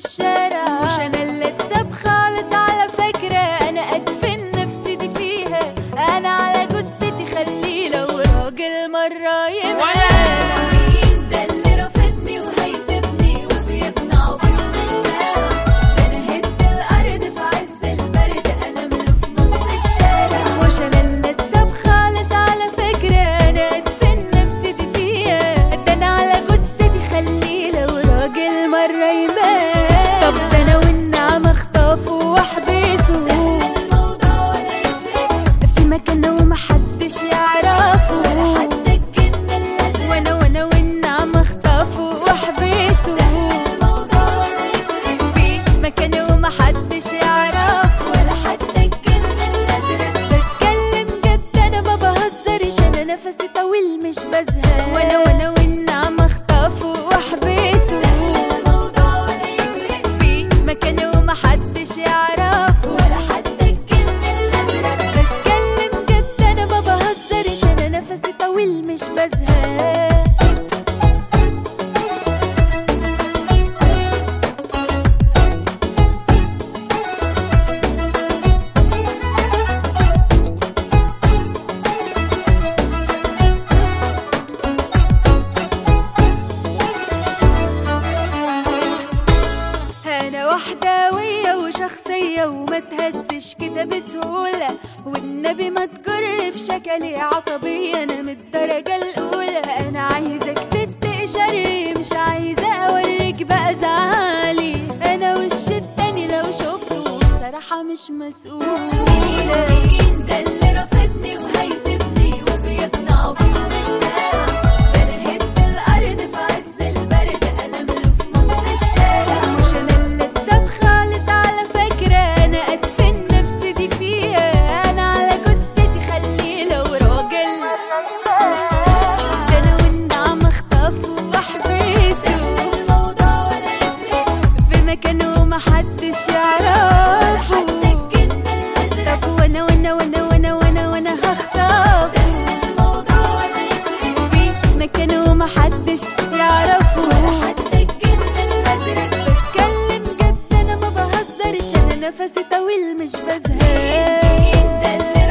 الشارع مش انا اللي اتساب خالص على فكرة انا ادفن نفسي دي فيها انا على جثتي خليه لو راجل مرة يبقى مين ده اللي رافضني وهيسيبني وبيقنعه فيه مش سامع ده انا هد الارض في عز البرد انا ملو في نص الشارع مش انا اللي اتساب خالص على فكرة انا ادفن نفسي دي فيها ده انا على جثتي خليه لو راجل مرة يبان طب ده انا والنعم اخطفه واحبسه الموضوع ولا يفرق في مكانه ومحدش يعرفه ولا حتى الجن الازرق وانا وانا والنعم اخطفه واحبسه الموضوع ولا يفرق في مكانه ومحدش يعرفه ولا حتى الجن الازرق بتكلم جد انا ما بهزرش انا نفسي طويل مش بزهق وانا وانا والنعم اخطفه واحبسه الموضوع ولا يفرق في مكانه ومحدش يعرفه ولا حتى الجن الازرق بتكلم جد انا ما بهزرش انا نفسي طويل مش بزهق انا وحداوية وشخصية وما تهزش كده بسهولة والنبي ما تجر في شكلي عصبية انا من الدرجة الاولى انا عايزك تتقي شري مش عايزة اوريك بقى زعلي انا وش التاني لو شفته بصراحة مش مسؤولة مين ده اللي رافضني وهيسيبني وبيقنعه فيه مش سامع ده انا هد الارض في عز البرد انا ملو في نص الشارع مش انا اللي اتساب خالص على فكرة انا ادفن نفسي دي فيها انا على جثتي خليه لو راجل ده انا والنعم اخطفه واحبسه الموضوع ولا يفرق في مكانه محدش يعرفه طب وانا وانا وانا وانا وانا وانا هخطف الموضوع ولا يفرق في مكانه محدش يعرفه ولا حتى الجن الازرق بتكلم جد انا ما بهزرش انا نفسي طويل مش بزهق مين ده اللي